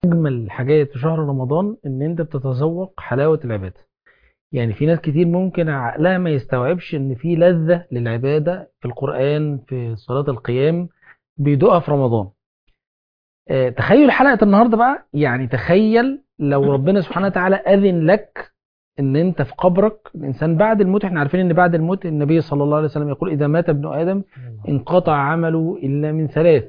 أجمل حاجات في شهر رمضان إن أنت بتتذوق حلاوة العبادة يعني في ناس كتير ممكن عقلها ما يستوعبش إن في لذة للعبادة في القرآن في صلاة القيام بيدوقها في رمضان آه، تخيل حلقة النهاردة بقى يعني تخيل لو ربنا سبحانه وتعالى أذن لك إن أنت في قبرك الإنسان بعد الموت إحنا عارفين إن بعد الموت النبي صلى الله عليه وسلم يقول إذا مات ابن آدم انقطع عمله إلا من ثلاث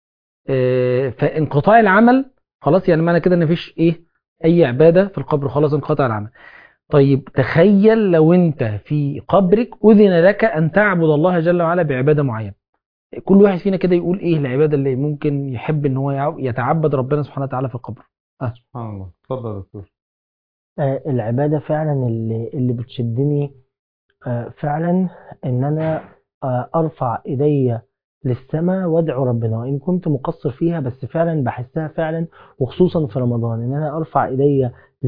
آه، فانقطاع العمل خلاص يعني معنى كده ان مفيش ايه اي عباده في القبر خلاص انقطع العمل طيب تخيل لو انت في قبرك اذن لك ان تعبد الله جل وعلا بعباده معينه كل واحد فينا كده يقول ايه العباده اللي ممكن يحب ان هو يع- يتعبد ربنا سبحانه وتعالى في القبر سبحان الله اتفضل يا دكتور آه، العبادة فعلا اللي, اللي بتشدني آه، فعلا ان انا آه، ارفع ايدي للسماء وادعو ربنا وان كنت مقصر فيها بس فعلا بحسها فعلا وخصوصا في رمضان ان انا ارفع ايدي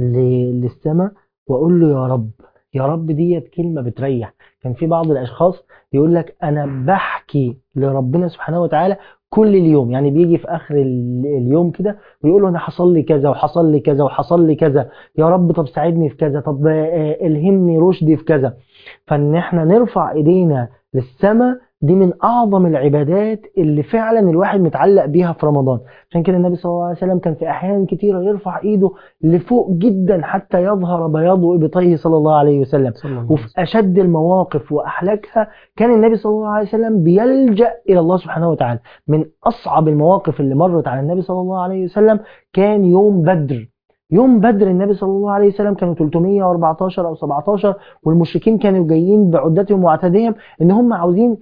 ل- للسماء واقول له يا رب يا رب ديت كلمة بتريح كان في بعض الاشخاص يقول لك انا بحكي لربنا سبحانه وتعالى كل اليوم يعني بيجي في اخر ال- اليوم كده ويقول له انا حصل لي كذا وحصل لي كذا وحصل لي كذا يا رب طب ساعدني في كذا طب آه، الهمني رشدي في كذا فان احنا نرفع ايدينا للسماء دي من اعظم العبادات اللي فعلا الواحد متعلق بيها في رمضان عشان كده النبي صلى الله عليه وسلم كان في احيان كتيره يرفع ايده لفوق جدا حتى يظهر بياض ابطيه صلى الله عليه وسلم صلى الله عليه وفي أشد المواقف وأحلكها كان النبي صلى الله عليه وسلم بيلجأ إلى الله سبحانه وتعالى من أصعب المواقف اللي مرت على النبي صلى الله عليه وسلم كان يوم بدر يوم بدر النبي صلى الله عليه وسلم كانوا 314 أو 17 والمشركين كانوا جايين بعدتهم وعتادهم إن هم عاوزين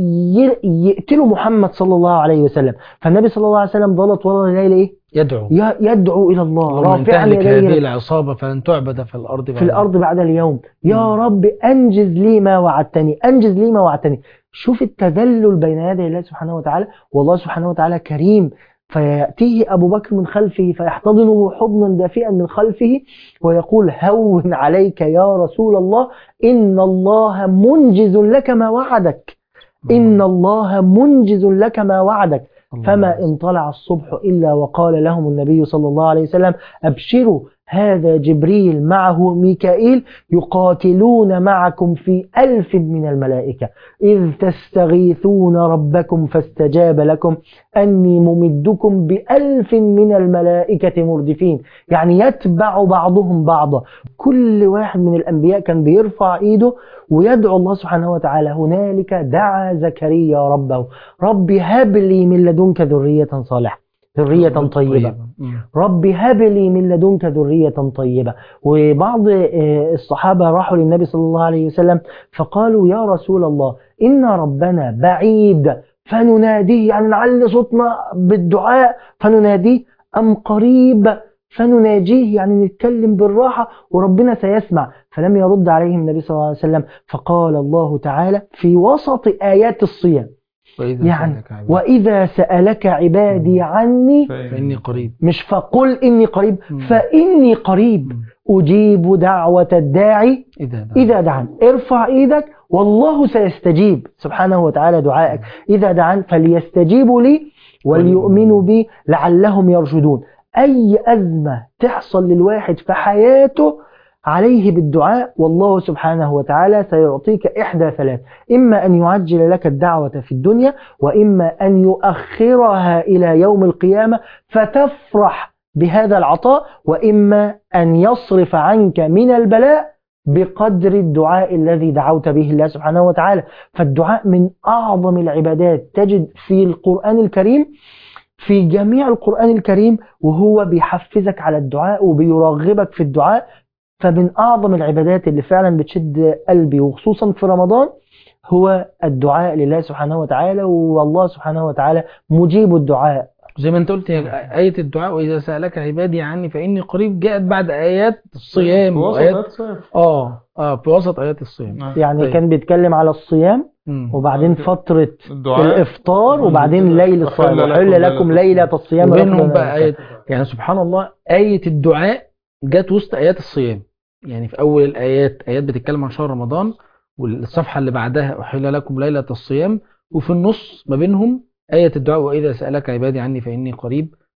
ي- يقتلوا محمد صلى الله عليه وسلم فالنبي صلى الله عليه وسلم ضل طول الليل إيه يدعو ي- يدعو إلى الله اللهم ان رافعا تهلك يديه هذه العصابه فلن تعبد في الارض في بعد الأرض بعد اليوم يا مم. رب أنجز لي ما وعدتني أنجز لي ما وعدتني شوف التذلل بين يدي الله سبحانه وتعالى والله سبحانه وتعالى كريم فيأتيه أبو بكر من خلفه فيحتضنه حضنا دافئا من خلفه ويقول هون عليك يا رسول الله إن الله منجز لك ما وعدك إن الله منجز لك ما وعدك فما إن طلع الصبح إلا وقال لهم النبي صلى الله عليه وسلم أبشروا هذا جبريل معه ميكائيل يقاتلون معكم في ألف من الملائكة إذ تستغيثون ربكم فاستجاب لكم أني ممدكم بألف من الملائكة مردفين يعني يتبع بعضهم بعضا كل واحد من الأنبياء كان بيرفع إيده ويدعو الله سبحانه وتعالى هنالك دعا زكريا ربه رب هب لي من لدنك ذرية صالحة ذرية طيبة مم. رب هب لي من لدنك ذرية طيبة وبعض آه، الصحابة راحوا للنبي صلى الله عليه وسلم فقالوا يا رسول الله إن ربنا بعيد فنناديه يعني نعلي صوتنا بالدعاء فنناديه أم قريب فنناجيه يعني نتكلم بالراحة وربنا سيسمع فلم يرد عليهم النبي صلى الله عليه وسلم فقال الله تعالى في وسط آيات الصيام وإذا يعني سألك عبادي وإذا سألك عبادي عني فإني قريب مش فقل إني قريب مم. فإني قريب مم. أجيب دعوة الداعي إذا دعا. إذا دعان ارفع إيدك والله سيستجيب سبحانه وتعالى دعائك إذا دعان فليستجيبوا لي وليؤمنوا بي لعلهم يرشدون أي أزمة تحصل للواحد في حياته عليه بالدعاء والله سبحانه وتعالى سيعطيك إحدى ثلاث إما أن يعجل لك الدعوة في الدنيا وإما أن يؤخرها إلى يوم القيامة فتفرح بهذا العطاء وإما أن يصرف عنك من البلاء بقدر الدعاء الذي دعوت به الله سبحانه وتعالى فالدعاء من أعظم العبادات تجد في القرآن الكريم في جميع القرآن الكريم وهو بيحفزك على الدعاء وبيرغبك في الدعاء فمن أعظم العبادات اللي فعلا بتشد قلبي وخصوصا في رمضان هو الدعاء لله سبحانه وتعالى والله سبحانه وتعالى مجيب الدعاء زي ما انت قلت هي آية الدعاء وإذا سألك عبادي عني فإني قريب جاءت بعد آيات الصيام في وسط وآيات آيات الصيام. اه اه في وسط آيات الصيام آه. يعني طيب. كان بيتكلم على الصيام مم. وبعدين فترة الدعاء الإفطار وبعدين كده. ليل الصيام وحل وحل لكم لكم ليلة ليلة الصيام وبينهم رفض بقى آية يعني سبحان الله آية الدعاء جت وسط آيات الصيام يعني في أول الآيات آيات بتتكلم عن شهر رمضان والصفحة اللي بعدها أحل لكم ليلة الصيام وفي النص ما بينهم آية الدعاء وإذا سألك عبادي عني فإني قريب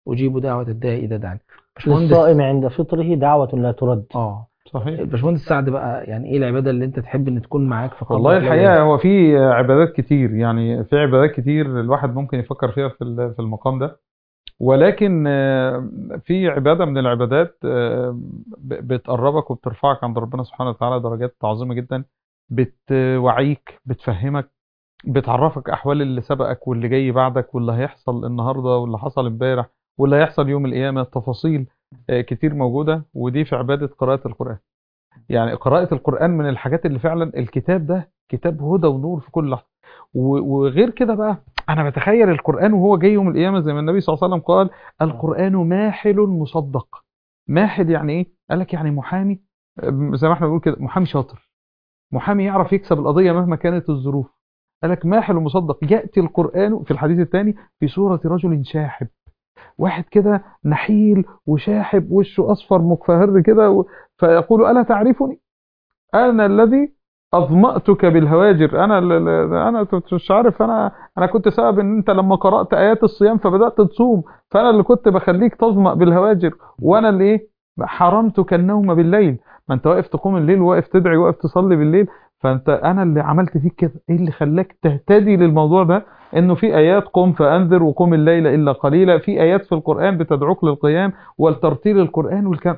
اجيب دعوه الداعي اذا دعاني باشمهندس للصائم عند فطره دعوة لا ترد اه صحيح باشمهندس سعد بقى يعني ايه العباده اللي انت تحب ان تكون معاك في قبر والله العبادة؟ الحقيقة هو في عبادات كتير يعني في عبادات كتير الواحد ممكن يفكر فيها في ال- في المقام ده ولكن آه، في عبادة من العبادات آه، ب- بتقربك وبترفعك عند ربنا سبحانه وتعالى درجات عظيمة جدا بتوعيك بتفهمك بتعرفك أحوال اللي سبقك واللي جاي بعدك واللي هيحصل النهاردة واللي حصل امبارح واللي هيحصل يوم القيامة تفاصيل آه، كتير موجودة ودي في عبادة قراءة القرآن يعني قراءة القرآن من الحاجات اللي فعلا الكتاب ده كتاب هدى ونور في كل لحظة و- وغير كده بقى أنا بتخيل القرآن وهو جاي يوم القيامة زي ما النبي صلى الله عليه وسلم قال القرآن ماحل مصدق ماحل يعني إيه؟ قال لك يعني محامي أم، زي ما احنا بنقول كده محامي شاطر محامي يعرف يكسب القضية مهما كانت الظروف قال لك ماحل مصدق يأتي القرآن في الحديث الثاني في صورة رجل شاحب واحد كده نحيل وشاحب وشه أصفر مكفهر كده و... فيقول ألا تعرفني أنا الذي أظمأتك بالهواجر أنا ال- ال- أنا كنت مش عارف أنا أنا كنت سبب إن أنت لما قرأت آيات الصيام فبدأت تصوم فأنا اللي كنت بخليك تظمأ بالهواجر وأنا اللي إيه حرمتك النوم بالليل ما أنت واقف تقوم الليل واقف تدعي واقف تصلي بالليل فأنت أنا اللي عملت فيك كده إيه اللي خلاك تهتدي للموضوع ده إنه في آيات قم فأنذر وقم الليل إلا قليلا في آيات في القرآن بتدعوك للقيام والترتيل القرآن والكلام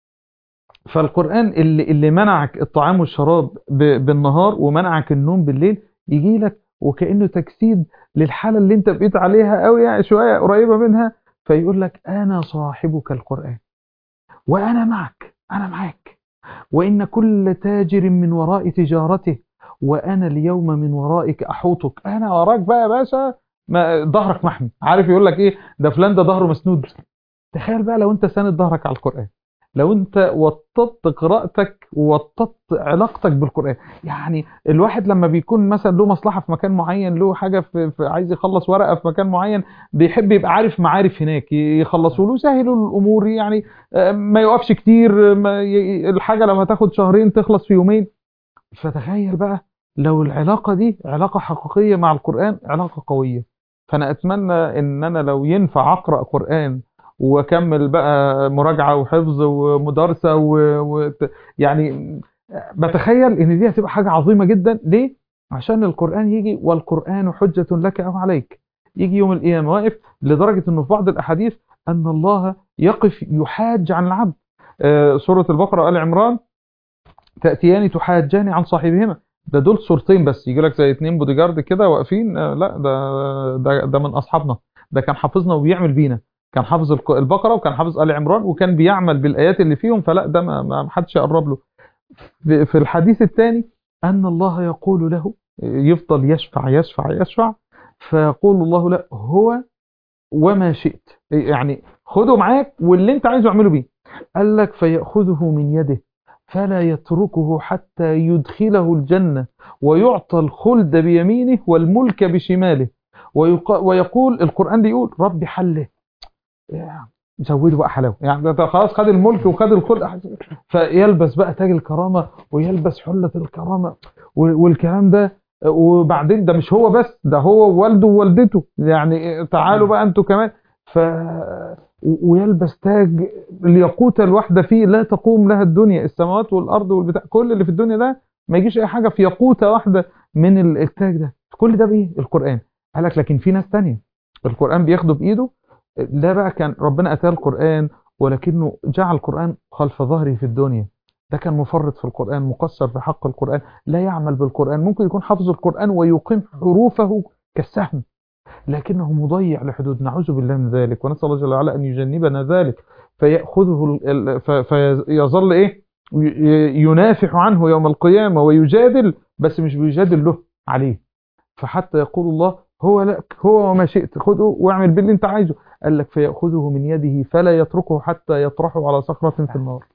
فالقرآن اللي, اللي منعك الطعام والشراب ب- بالنهار ومنعك النوم بالليل يجي لك وكأنه تجسيد للحالة اللي انت بقيت عليها قوي يعني شوية قريبة منها فيقول لك أنا صاحبك القرآن وأنا معك أنا معك وإن كل تاجر من وراء تجارته وأنا اليوم من ورائك أحوطك أنا وراك بقى يا باشا ما ظهرك محمي عارف يقول لك إيه ده فلان ده ظهره مسنود تخيل بقى لو أنت ساند ظهرك على القرآن لو انت وططت قراءتك ووططت علاقتك بالقرآن يعني الواحد لما بيكون مثلا له مصلحة في مكان معين له حاجة في, في عايز يخلص ورقة في مكان معين بيحب يبقى عارف معارف هناك يخلصوا له يسهلوا الأمور يعني آه، ما يوقفش كتير ما ي- الحاجة لو هتاخد شهرين تخلص في يومين فتخيل بقى لو العلاقة دي علاقة حقيقية مع القرآن علاقة قوية فأنا أتمنى إن أنا لو ينفع أقرأ قرآن واكمل بقى مراجعه وحفظ ومدارسه و... و... يعني بتخيل ان دي هتبقى حاجه عظيمه جدا ليه عشان القران يجي والقران حجه لك او عليك يجي يوم القيامه واقف لدرجه انه في بعض الاحاديث ان الله يقف يحاج عن العبد آه، سوره البقره وال عمران تاتيان تحاجان عن صاحبهما ده دول صورتين بس يجي لك زي اتنين بودي جارد كده واقفين آه، لا ده ده ده من اصحابنا ده كان حافظنا وبيعمل بينا كان حافظ الق- البقرة وكان حافظ آل عمران وكان بيعمل بالآيات اللي فيهم فلا ده ما ما حدش يقرب له في في الحديث الثاني أن الله يقول له يفضل يشفع يشفع يشفع فيقول الله له هو وما شئت يعني خده معاك واللي انت عايزه اعمله بيه قال لك فيأخذه من يده فلا يتركه حتى يدخله الجنة ويعطى الخلد بيمينه والملك بشماله ويق- ويقول القرآن بيقول ربي حله يعني زودوا بقى حلاوه يعني ده- ده خلاص خد الملك وخد الخلق فيلبس بقى تاج الكرامه ويلبس حله الكرامه وال- والكلام ده وبعدين ده مش هو بس ده هو ووالده ووالدته يعني تعالوا بقى انتوا كمان ف و- ويلبس تاج الياقوته الواحده فيه لا تقوم لها الدنيا السماوات والارض والبتاع كل اللي في الدنيا ده ما يجيش اي حاجه في ياقوته واحده من ال- التاج ده كل ده بايه القران قال لك لكن في ناس تانية القران بياخده بايده ده بقى كان ربنا اتاه القران ولكنه جعل القران خلف ظهره في الدنيا ده كان مفرط في القران مقصر في حق القران لا يعمل بالقران ممكن يكون حافظ القران ويقيم حروفه كالسهم لكنه مضيع لحدود نعوذ بالله من ذلك ونسال الله جل وعلا ان يجنبنا ذلك فياخذه ال- ال- ف- فيظل ايه ي- ينافح عنه يوم القيامه ويجادل بس مش بيجادل له عليه فحتى يقول الله هو لك هو وما شئت خذه واعمل باللي انت عايزه قال لك فيأخذه من يده فلا يتركه حتى يطرحه على صخرة في النار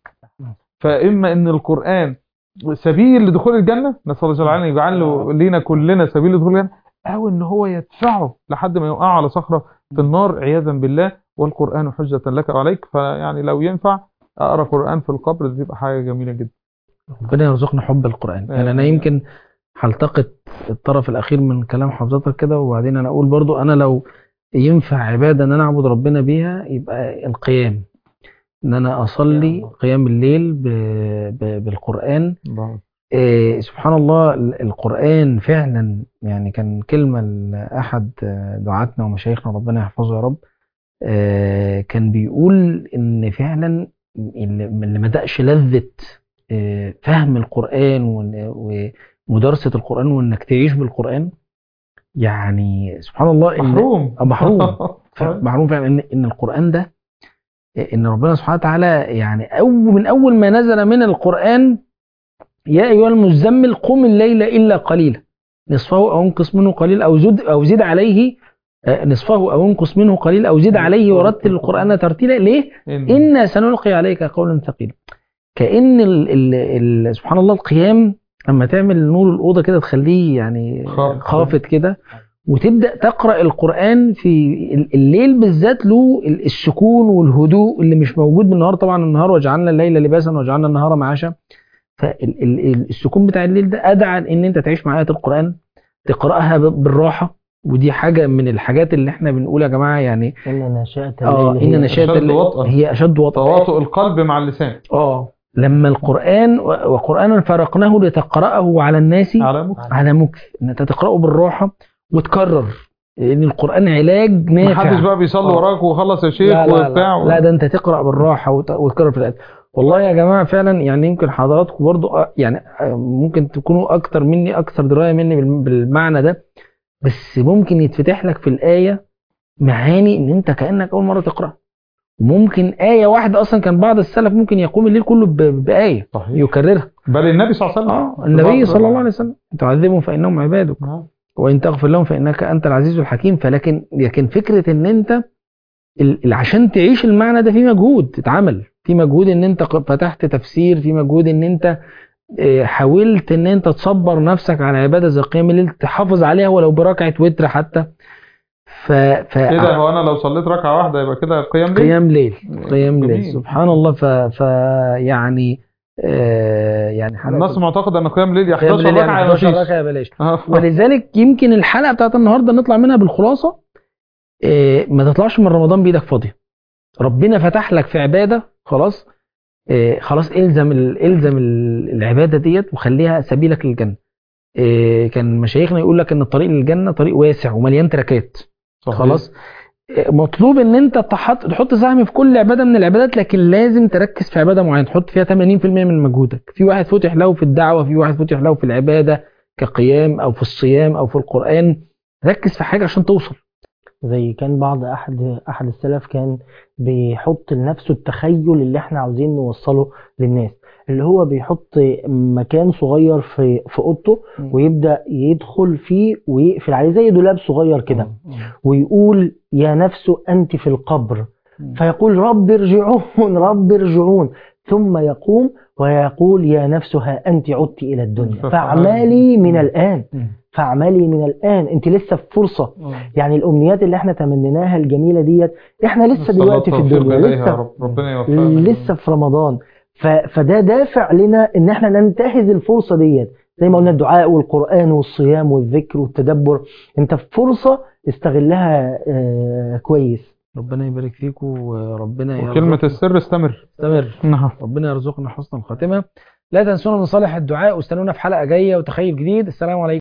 فإما إن القرآن سبيل لدخول الجنة نسأل الله جل وعلا أن يجعل له- لينا كلنا سبيل لدخول الجنة أو إن هو يدفعه لحد ما يوقع على صخرة في النار عياذا بالله والقرآن حجة لك وعليك فيعني لو ينفع أقرأ قرآن في القبر دي تبقى حاجة جميلة جدا ربنا يرزقنا حب القرآن يعني أنا آمين. يمكن هلتقط الطرف الأخير من كلام حضرتك كده وبعدين أنا أقول برضو أنا لو ينفع عبادة ان انا اعبد ربنا بيها يبقى القيام ان انا اصلي قيام الليل ب... ب... بالقرآن الله. إيه سبحان الله ال- القرآن فعلا يعني كان كلمة لأحد آه، دعاتنا ومشايخنا ربنا يحفظه يا رب آه، كان بيقول إن فعلا اللي اللي ما دقش لذة آه، فهم القرآن وإن- ومدارسة القرآن وإنك تعيش بالقرآن يعني سبحان الله إن- محروم آه، محروم محروم فعلا إن إن القرآن ده إن ربنا سبحانه وتعالى يعني أول من أول ما نزل من القرآن يا أيها المزمل قم الليل إلا قليلا نصفه أو انقص منه قليل أو زد أو زد عليه آه، نصفه أو انقص منه قليل أو زد عليه ورتل القرآن ترتيلا ليه؟ إن إنا سنلقي عليك قولا ثقيلا كأن ال ال ال سبحان الله القيام لما تعمل نور الأوضة كده تخليه يعني خافت. خافت كده وتبدأ تقرأ القرآن في ال- الليل بالذات له ال- السكون والهدوء اللي مش موجود بالنهار طبعا النهار وجعلنا الليل لباسا وجعلنا النهار معاشا فالسكون بتاع الليل ده أدعى إن أنت تعيش مع آيات القرآن تقرأها ب- بالراحة ودي حاجة من الحاجات اللي احنا بنقول يا جماعة يعني إن نشأة اه الليل إن هي نشاط أشد الليل وطئا. هي أشد وطئا تواطؤ القلب مع اللسان اه لما القرآن و- وقرآنا فرقناه لتقرأه على الناس على مكتب على مكث ان انت تقرأه بالراحة وتكرر لان القرآن علاج نافع محدش بقى بيصلي آه. وراك وخلص يا شيخ لا لا وبتاع لا, لا ده انت تقرأ بالراحة وت- وتكرر في الآيات والله يا جماعة فعلا يعني يمكن حضراتكم برضو آه، يعني آه، ممكن تكونوا أكتر مني أكثر دراية مني بالم- بالمعنى ده بس ممكن يتفتح لك في الآية معاني إن أنت كأنك أول مرة تقرأ وممكن آية واحدة أصلا كان بعض السلف ممكن يقوم الليل كله ب- بآية صحيح يكررها بل النبي صلى الله عليه وسلم اه النبي صلى الله عليه وسلم ان تعذبهم فانهم عبادك آه. وان تغفر لهم فانك انت العزيز الحكيم فلكن لكن فكره ان انت ال- ال- عشان تعيش المعنى ده في مجهود اتعمل في مجهود ان انت ق- فتحت تفسير في مجهود ان انت آه، حاولت ان انت تصبر نفسك على عباده زي قيام الليل تحافظ عليها ولو بركعه وتر حتى ف ف ايه ده هو انا لو صليت ركعه واحده يبقى كده قيام ليل قيام ليل قيام ليل جميل. سبحان الله ف, ف يعني آه يعني حلقة الناس معتقده ان قيام ليل قيام 11 الليل يعني ركعه 11 مفيش. ركعه بلاش آه. ولذلك يمكن الحلقه بتاعت النهارده نطلع منها بالخلاصه آه، ما تطلعش من رمضان بايدك فاضيه ربنا فتح لك في عباده خلاص آه، خلاص الزم ال- الزم ال- العباده ديت وخليها سبيلك للجنه آه، كان مشايخنا يقول لك ان الطريق للجنه طريق واسع ومليان تراكات صحيح. خلاص آه، مطلوب ان انت تحط تحط سهم في كل عباده من العبادات لكن لازم تركز في عباده معينه تحط فيها 80% من مجهودك في واحد فتح له في الدعوه في واحد فتح له في العباده كقيام او في الصيام او في القران ركز في حاجه عشان توصل زي كان بعض احد احد السلف كان بيحط لنفسه التخيل اللي احنا عاوزين نوصله للناس اللي هو بيحط مكان صغير في في اوضته ويبدا يدخل فيه ويقفل عليه زي دولاب صغير كده ويقول يا نفس انت في القبر فيقول رب ارجعون رب ارجعون ثم يقوم ويقول يا نفس ها انت عدت الى الدنيا فاعملي من الان فاعملي من الان انت لسه في فرصه يعني الامنيات اللي احنا تمنيناها الجميله ديت احنا لسه الصلاة دلوقتي في والتوفيق الدنيا إليها يا لسه رب. ربنا يوفقنا لسه في رمضان ف... فده دافع لنا ان احنا ننتهز الفرصه ديت زي ما قلنا الدعاء والقران والصيام والذكر والتدبر انت في فرصه استغلها آه كويس ربنا يبارك فيكم وربنا وكلمه يرزقنا- السر استمر استمر نعم ربنا يرزقنا حسن الخاتمه لا تنسونا من صالح الدعاء واستنونا في حلقه جايه وتخيل جديد السلام عليكم